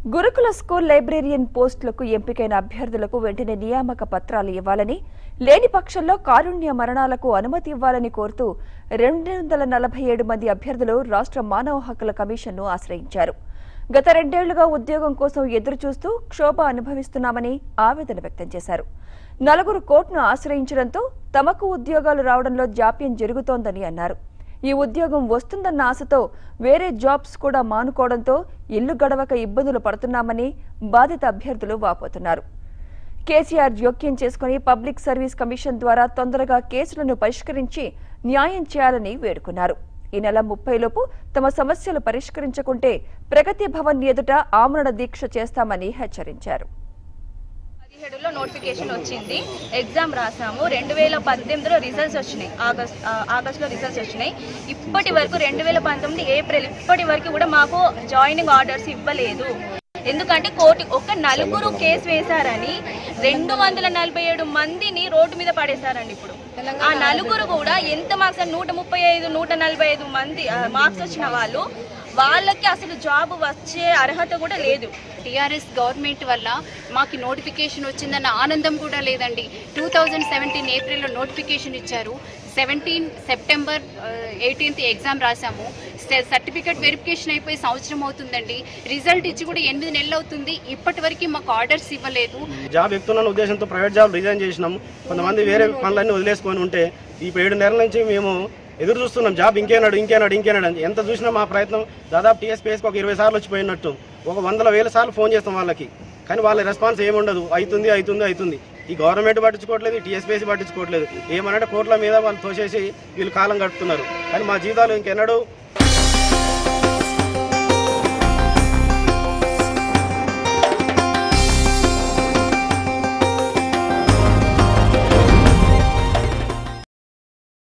గురుకుల school librarian పోస్టులకు ఎంపికైన అభ్యర్థులకు వెంటనే నియామక పత్రాలు ఇవ్వాలని లేని పక్షంలో కారుణ్య మరణాలకు అనుమతి ఇవ్వాలని కోరుతూ రెండు వందల నలభై ఏడు మంది అభ్యర్థులు రాష్ట్ర మానవ హక్కుల కమిషన్ను ఆశ్రయించారు గత రెండేళ్లుగా ఉద్యోగం కోసం ఎదురుచూస్తూ క్షోభ అనుభవిస్తున్నామని ఆవేదన వ్యక్తం చేశారు నలుగురు కోర్టును ఆశ్రయించడంతో తమకు ఉద్యోగాలు రావడంలో జాప్యం జరుగుతోందని అన్నారు ఈ ఉద్యోగం వస్తుందన్న ఆశతో వేరే జాబ్స్ కూడా మానుకోవడంతో ఇల్లు గడవక ఇబ్బందులు పడుతున్నామని బాధిత అభ్యర్థులు వాపోతున్నారు కేసీఆర్ జోక్యం చేసుకుని పబ్లిక్ సర్వీస్ కమిషన్ ద్వారా తొందరగా కేసులను పరిష్కరించి న్యాయం చేయాలని వేడుకున్నారు ఈ నెల ముప్పైలోపు తమ సమస్యలు పరిష్కరించకుంటే ప్రగతి భవన్ ఎదుట ఆమరణ దీక్ష చేస్తామని హెచ్చరించారు పదిహేడులో నోటిఫికేషన్ వచ్చింది ఎగ్జామ్ రాసాము రెండు వేల పద్దెనిమిదిలో రిజల్ట్స్ వచ్చినాయి ఆగస్ట్ ఆ, ఆగస్టులో రిజల్ట్స్ వచ్చినాయి ఇప్పటి వరకు రెండు వేల పంతొమ్మిది ఏప్రిల్ ఇప్పటి వరకు కూడా మాకు జాయినింగ్ ఆర్డర్స్ ఇవ్వలేదు ఎందుకంటే కోర్టు ఒక నలుగురు కేసు వేశారని రెండు వందల నలభై ఏడు మందిని రోడ్డు మీద పడేశారండి ఇప్పుడు ఆ నలుగురు కూడా ఎంత మార్క్స్ నూట ముప్పై ఐదు నూట నలభై ఐదు మంది మార్క్స్ వచ్చిన వాళ్ళు వాళ్ళకి అసలు జాబ్ వచ్చే అర్హత కూడా లేదు టీఆర్ఎస్ గవర్నమెంట్ వల్ల మాకు నోటిఫికేషన్ వచ్చిందన్న ఆనందం కూడా లేదండి టూ థౌజండ్ సెవెంటీన్ ఏప్రిల్లో నోటిఫికేషన్ ఇచ్చారు సెవెంటీన్ సెప్టెంబర్ ఎయిటీన్త్ ఎగ్జామ్ రాసాము సర్టిఫికేట్ వెరిఫికేషన్ అయిపోయి సంవత్సరం అవుతుందండి రిజల్ట్ ఇచ్చి కూడా ఎనిమిది నెలలు అవుతుంది ఇప్పటి వరకు మాకు ఆర్డర్స్ ఇవ్వలేదు జాబ్ ఎక్కుతున్న ఉద్దేశంతో ప్రైవేట్ జాబ్ రిజైన్ చేసినాం కొంతమంది వేరే పనులన్నీ వదిలేసుకొని ఉంటే ఇప్పుడు ఏడు నెలల నుంచి మేము ఎదురు చూస్తున్నాం జాబ్ ఇంకేనాడు ఇంకేనాడు ఇంకేనాడు అని ఎంత చూసినా మా ప్రయత్నం దాదాపు టీఎస్పీఎస్కి ఒక ఇరవై సార్లు వచ్చిపోయినట్టు ఒక వందల వేల సార్లు ఫోన్ చేస్తాం వాళ్ళకి కానీ వాళ్ళ రెస్పాన్స్ ఏముండదు అవుతుంది అవుతుంది అవుతుంది ఈ గవర్నమెంట్ పట్టించుకోవట్లేదు టీఎస్పీఎస్సీ పట్టించుకోవట్లేదు ఏమనంటే కోర్టుల మీద వాళ్ళు తోసేసి వీళ్ళు కాలం గడుపుతున్నారు కానీ మా జీవితాలు ఇంకెన్నడూ